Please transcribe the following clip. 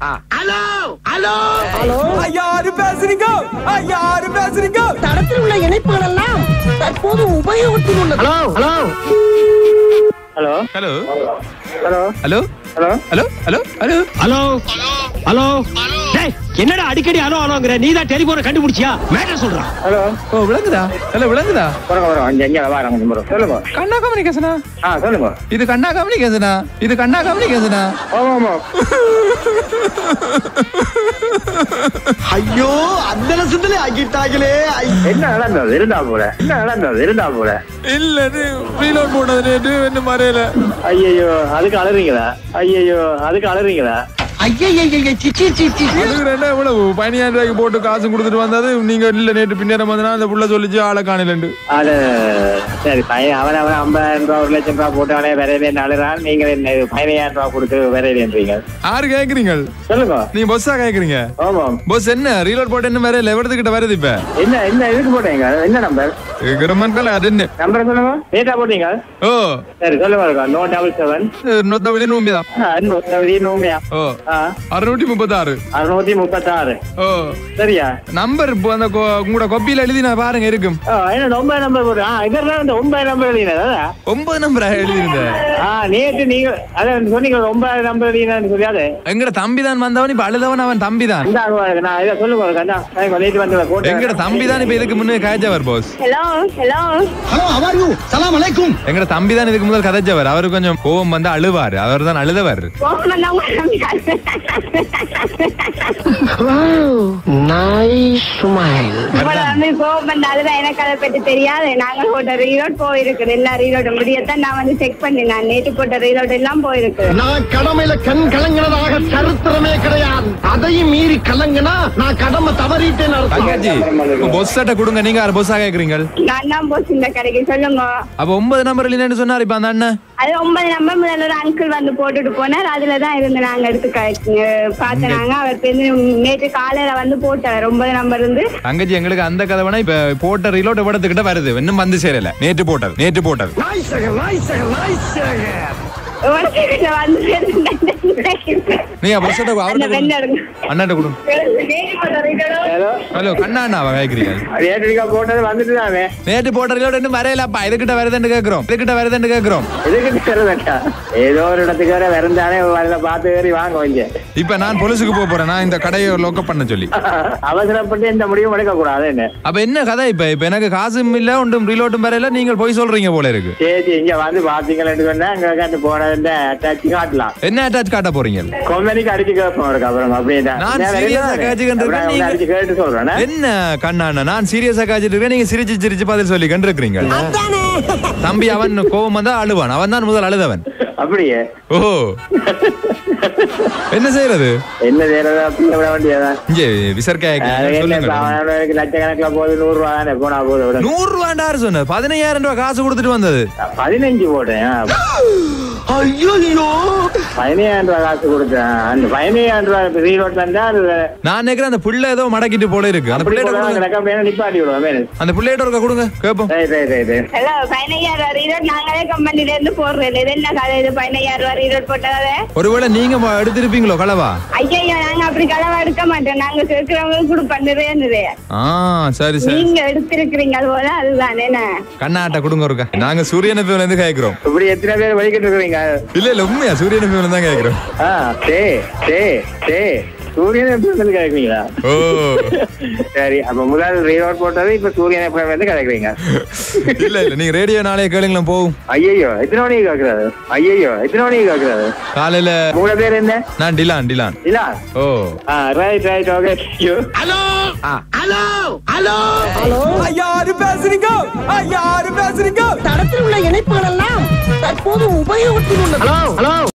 Hello hello யாரு பேசுறீங்க யாரு பேசுறீங்க தடத்தில் உள்ள இணைப்புகள் எல்லாம் தற்போது உபயோகத்தில் உள்ளது hello hello hello hello hello hello hello hello hello hello hello hello டேய் என்னடா அடிக்கடி ஹலோ ஹலோங்கற நீ தான் டெலிபோனை கண்டுபிடிச்சியா மேட்டர் சொல்றான் ஹலோ ஓ விளங்குதா ஹலோ விளங்குதா வரோங்க வரோம் அஞ்சு அஞ்சு வாரம் கொஞ்சம் வரும் சொல்லுங்க கண்ணா கம்யூனிகேஷனா ஆ சொல்லுங்க இது கண்ணா கம்யூனிகேஷனா இது கண்ணா கம்யூனிகேஷனா ஆமா ஆமா ஐயோ அந்த லட்சத்துல ஆக்கிட்டாங்களே என்ன நடந்தது இருந்தா போல என்ன நடந்தது இருந்தா போல இல்ல ரீலோட் போட்டது நேற்று என்ன மறையல ஐயோ அதுக்கு அலறீங்களா ஐயோ அதுக்கு அலறீங்களா ஐயய்ய சிச்சி சிச்சி அதுக்கு ரெண்டா இவ்வளவு பதினாயிரம் ரூபாய்க்கு போட்டு காசு கொடுத்துட்டு வந்தது நீங்க இல்ல நேற்று பின்னேரம் வந்தனா அந்த புள்ள சொல்லிச்சு ஆளை காணலண்டு அது சரி பையன் அவன் அவன் ஐம்பதாயிரம் ரூபா ஒரு லட்சம் ரூபா போட்டவனே விரையிலேன்னு அழுறான் நீங்க என்ன பதினையாயிரம் ரூபா கொடுத்து விரையிலேன்றீங்க யாரு கேக்குறீங்க சொல்லுங்க நீ பஸ்ஸா கேக்குறீங்க ஆமாம் பஸ் என்ன ரீலோட் போட்டு என்ன வேற லெவரத்துக்கிட்ட வருது இப்ப என்ன என்ன இதுக்கு போட்டீங்க என்ன நம்பர் கிரமன்கள் அது என்ன நம்பர் சொல்லுங்க டேட்டா போட்டீங்க ஓ சரி சொல்லுங்க நோ டபுள் செவன் நொத்த வெளியே நோம்பிதான் நூத்தி நூமையா ஓ ஆ அறுநூற்றி முப்பத்தாறு அறுநூத்தி முப்பத்தாறு ஓ சரியா நம்பர் இப்போ அந்த கொ- உங்களோட கொப்பியில எழுதி நான் பாருங்க இருக்கும் ஆ, என்ன ஒன்பது நம்பர் போட்டு ஆ இதெல்லாம் இந்த ஒன்பது நம்பர் எழுதினதா ஒன்பது நம்பர் எழுதியிருந்தேன் ஆ நேற்று நீங்க அதான் சொன்னீங்க ஒன்பது நம்பர் எழுதினு சொல்லியாது எங்கட தம்பி தான் வந்தவன் இப்ப அழுதவன் அவன் தம்பி தான் இந்த ஆகுவாங்க நான் இதை சொல்லுங்க கண்ணா நேற்று வந்து கோட்டை எங்கட தம்பி தான் இப்ப இதுக்கு முன்னே காய்ச்சவர் போஸ் ஹலோ ஹலோ ஹலோ அவர் யூ சலாம் அலைக்கும் எங்கட தம்பி தான் இதுக்கு முதல் கதைச்சவர் அவரு கொஞ்சம் கோவம் வந்து அழுவாரு அவர் தான் அழுதவர் கோபம் நைஸ் ஸ்மைல் வந்து கோபம் வந்தாலும் எனக்கு அதை பற்றி தெரியாது நாங்க போட்ட ரீலோட் போயிருக்கு எல்லா ரீலோட முடியத்தான் நான் வந்து செக் பண்ணி நான் நேற்று போட்ட ரீலோட் எல்லாம் போயிருக்கு நான் கடமையில கண் கலங்கினதாக சரித்திரமே கிடையாது அதையும் மீறி கலங்கினா நான் கடமை தவறிட்டேன் அர்த்தம் தங்கச்சி பொஸ் சட்டை கொடுங்க நீங்க யார் பொஸ்ஸா கேக்குறீங்க நான் தான் போச்சு இந்த கடைக்கு சொல்லுங்க அப்ப ஒன்பது நம்பர் இல்லைன்னு சொன்னாரு இப்ப அந்த அண்ணன் அது ஒன்பது நம்பர் முதல்ல ஒரு அங்கிள் வந்து போட்டுட்டு போனார் அதுல தான் இருந்து நாங்க எடுத்து க- பார்த்தேன் நாங்க அவர் பேருந்து நேற்று காலையில வந்து போட்டார் ஒன்பது நம்பர் இருந்து தங்கச்சி எங்களுக்கு அந்த கதை வேணா இப்ப போட்ட ரீலோட் விடத்துக்கிட்ட வருது இன்னும் வந்து சேரல நேற்று போட்டது நேற்று போட்டது உடனே வந்து நீங்க பொஸ் சட்டை அந்த அவர்கிட்ட வெள்ள கொடுங்க. அண்ணாட்ட கொடுங்க ஹலோ ஹலோ கண்ணா அண்ணாவா கேக்குறீங்க நேற்று நீங்க போட்டது வந்துட்டு தானே நேற்று போட்ட ரீலோட் இன்னும் வரையலப்பா இதுகிட்ட வருதுன்னு கேக்குறோம் இதுகிட்ட வருதுன்னு கேக்குறோம் எதுக்கு தெரியலக்கா ஏதோ ஒரு இடத்துக்கு வேற வெறுந்தானே வரல பார்த்து ஏறி வாங்க கொஞ்சம் இப்ப நான் பொலிசுக்கு போக போறேன் நான் இந்த கடையை லோக்கப் பண்ண சொல்லி அவசரப்பட்டு எந்த முடிவும் எடுக்க கூடாது என்ன அப்ப என்ன கதை இப்ப இப்ப எனக்கு காசும் இல்ல ஒன்றும் ரீலோட்டும் வரையில நீங்கள் போய் சொல்றீங்க போல இருக்கு சரி இங்க வந்து பாத்தீங்களேன்னு சொன்னா அங்க உட்காந்து போனது அட்டாச் காட்டலாம் என்ன அட்டாச் காட்ட போறீங்க கொம்பனிக்கு அடிச்சு கேட்போம் இருக்கு அப்புறம் அப்படியே நான் serious ஆ கேட்டுக்கிட்டு இருக்கேன், நீங்க- அடிச்சு கேட்டு சொல்றேன் என்ன கண்ணாண்ணா நான் சீரியஸா காய்ச்சிட்டு இருக்கேன் நீங்க சிரிச்சு சிரிச்சு பதில் சொல்லி கண்டிருக்கிறீங்க தம்பி அவன் கோவம் வந்தா அழுவான் அவன் தான் முதல் அழுதவன் அப்படியே ஓ என்ன செய்யறது என்ன செய்யறதா அப்படியே விட வேண்டியதான் இங்க விசர்க்காய் அது என்ன சொல்லுங்க இப்ப அவனுக்கு லட்சக்கணக்குல போகுது நூறு ரூபா தானே போனா போதும் விட நூறு ரூபாண்டாரு சொன்ன பதினையாயிரம் ரூபாய் காசு கொடுத்துட்டு வந்தது பதினஞ்சு போட்டேன் ஐயோ பதினையாயிரம் ரூபாய் காசு கொடுத்தேன் அந்த பதினையாயிரம் ரூபாய் ரீலோட் தந்தா அது நான் நினைக்கிறேன் அந்த புள்ள ஏதோ மடக்கிட்டு போல இருக்கு அந்த அப்படி பிள்ளைகிட்ட போனா கொடுங்க கிடக்க வேணும் நிப்பாட்டி விடுவோம் வேணும் அந்த பிள்ளைகிட்ட இருக்க கொடுங்க கேப்போம் right right right right hello பதினையாயிரம் ரீலோட் நாங்களே கம்பெனில இருந்து போடுறது இது என்ன கதை இது பதினையாயிரம் ரூபாய் ரீலோட் போட்டதாவே ஒருவேளை நீங்க ம- எடுத்திருப்பீங்களோ களவா ஐயோ நாங்க அப்படி களவா எடுக்க மாட்டோம் நாங்க கேட்கிறவங்களுக்கு கொடுப்போம் நிறைய நிறைய ஆ சரி சரி நீங்க எடுத்திருக்கிறீங்க அது போல அதுதான் என்ன கண்ணாட்ட கொடுங்க ஒருக்கா நாங்க சூரியன் எஃப்எம்ல இருந்து கேக்குறோம் இப்படி எத்தனை பேர் வலிக்கிட்டு இருக்கிறீங்க இல்ல இல்ல உண்மையா சூரியன் எஃப்எம்ல தான் கேக்குறோம் ஆ சே சே சே சூரியன் எப்படி வந்து கேட்குறீங்களா ஓ சரி அப்ப முதல் ரீலோட் போட்டது இப்ப சூரியன் எப்படி வந்து கிடைக்கிறீங்க இல்ல இல்ல நீங்க ரேடியோ நாளைய கேளுங்களேன் போகும் ஐயோ எத்தனை மணிக்கு கேட்கறது ஐயோ எத்தனை மணிக்கு கேட்கறது காலையில மூணு பேர் என்ன நான் டிலான் டிலான் இல்ல ஓ ஆ right right okay hello hello hello யாரு பேசுறீங்க யாரு பேசுறீங்க தடத்தில் உள்ள இணைப்புகள் எல்லாம் தற்போது உபயோகத்தில் உள்ளது ஹலோ ஹலோ